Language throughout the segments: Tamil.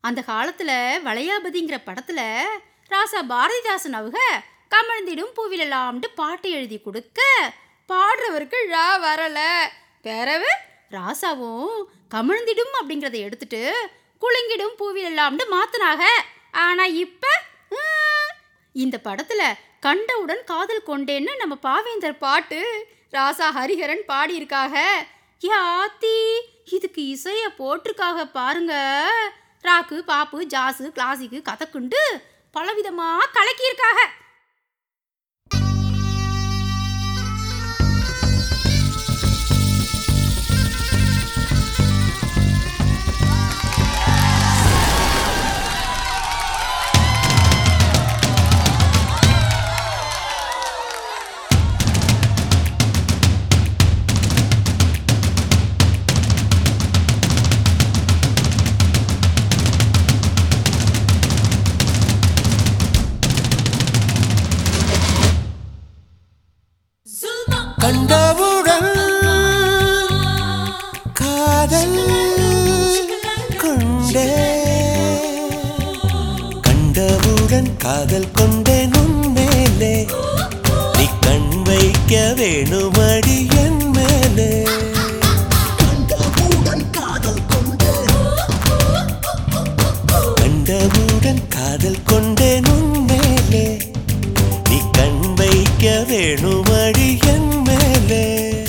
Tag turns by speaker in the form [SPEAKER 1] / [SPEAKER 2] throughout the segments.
[SPEAKER 1] அந்த காலத்துல வளையாபதிங்கிற படத்துல ராசா பாரதிதாசன் அவங்க கமழ்ந்திடும் பூவிலலாம்ட்டு பாட்டு எழுதி கொடுக்க பாடுறவருக்கு ழா வரல பிறவு ராசாவும் கமழ்ந்திடும் அப்படிங்கிறத எடுத்துட்டு குலுங்கிடும் பூவிலலாம்ட்டு மாத்துனாக ஆனா இப்ப உம், இந்த படத்துல கண்டவுடன் காதல் கொண்டேன்னு நம்ம பாவேந்தர் பாட்டு ராசா ஹரிஹரன் பாடியிருக்காக யாத்தி இதுக்கு இசைய போட்டிருக்காக பாருங்க ராக்கு பாப்பு ஜாஸு கிளாசிக்கு கதக்குண்டு பலவிதமா கலக்கியிருக்காக
[SPEAKER 2] கண்டவுடன் காதல் கொண்டே கண்டவுடன் காதல் கொண்டேன் உன் மேலே நீ கண் வைக்க வேணுமடி என் மேலே கண்டவுடன் காதல் கொண்டேன் உன் மேலே நீ கண் வைக்க வேணுமடி என் மேலே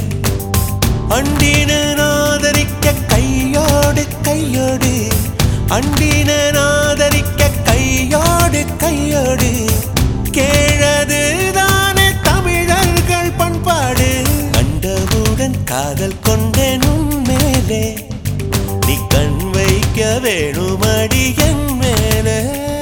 [SPEAKER 2] அண்டினன் ஆதரிக்க கையோடு கையோடு அண்டினன் ஆதரிக்க கையோடு கையோடு கேழது தானே தமிழர்கள் பண்பாடு கண்டவுடன் காதல் கொண்டேன் உன் மேலே நீ கண் வைக்க வேணுமடி என் மேலே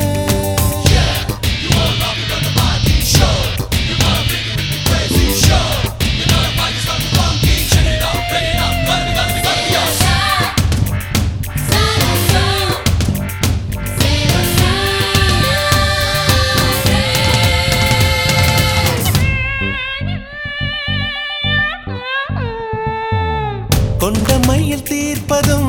[SPEAKER 2] கொண்ட மையில் தீர்ப்பதும்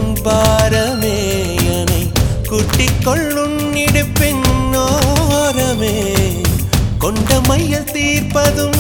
[SPEAKER 2] பாரமேயனை குட்டிக் கொள்ளும் இடுப்பின் ஓரமே கொண்ட மையில் தீர்ப்பதும்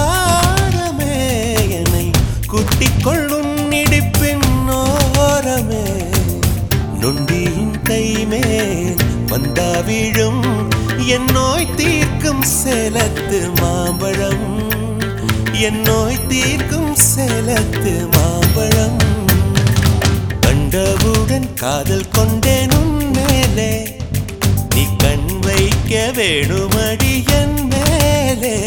[SPEAKER 2] பாரமேயனை குட்டிக் கொள்ளும் இடுப்பின் ஓரமே நொண்டியின் கைமேல் வந்தா விழும் என் நோய் தீர்க்கும் சேலத்து மாம்பழம் என் நோய் தீர்க்கும் சேலத்து மாம்பழம் கண்டவுடன் காதல் கொண்டேன் உன் மேலே நீ கண் வைக்க வேணுமடி என் மேலே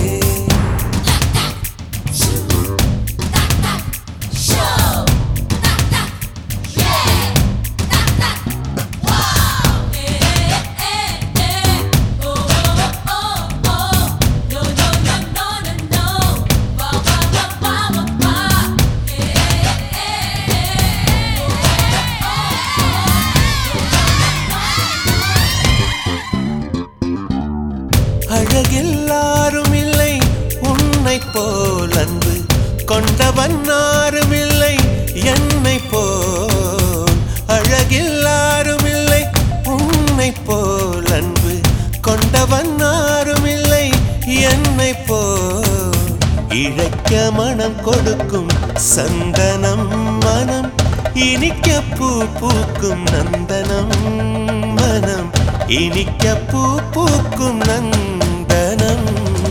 [SPEAKER 2] அழகில்லாரும் இல்லை உன்னை போல் அன்பு கொண்டவன் யாரும் இல்லை என்னை போல் அழகில்லாரும் இல்லை உன்னை போல் அன்பு கொண்டவன் யாரும் இல்லை என்னை போல் இழைக்க மனம் கொடுக்கும் சந்தனம் மனம் இனிக்க பூ பூக்கும் நந்தனம் மனம் இனிக்க பூ பூக்கும் நந்தனம்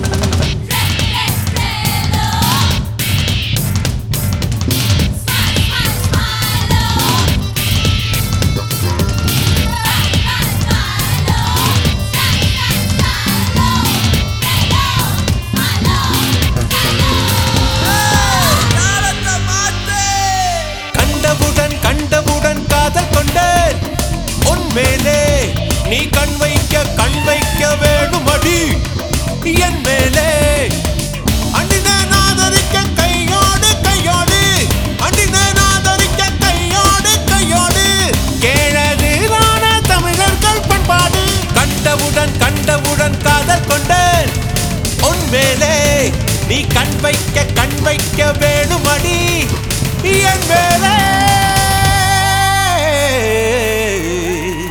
[SPEAKER 2] கண்டவுடன் கண்டவுடன் காதல் கொண்டேன் உன் மேலே நீ கண் வைக்க கண் வைக்க வேணுமடி என் மேலே அண்டினேன் ஆதரிக்க கையோடு கையோடு அண்டினேன் ஆதரிக்க கையோடு கையோடு கேழது தமிழர்கள் பண்பாடு கண்டவுடன் கண்டவுடன் காதல் கொண்டேன் உன் மேலே நீ கண் வைக்க கண் வைக்க வேணுமடி என் மேலே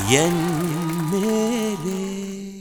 [SPEAKER 2] என் மேலே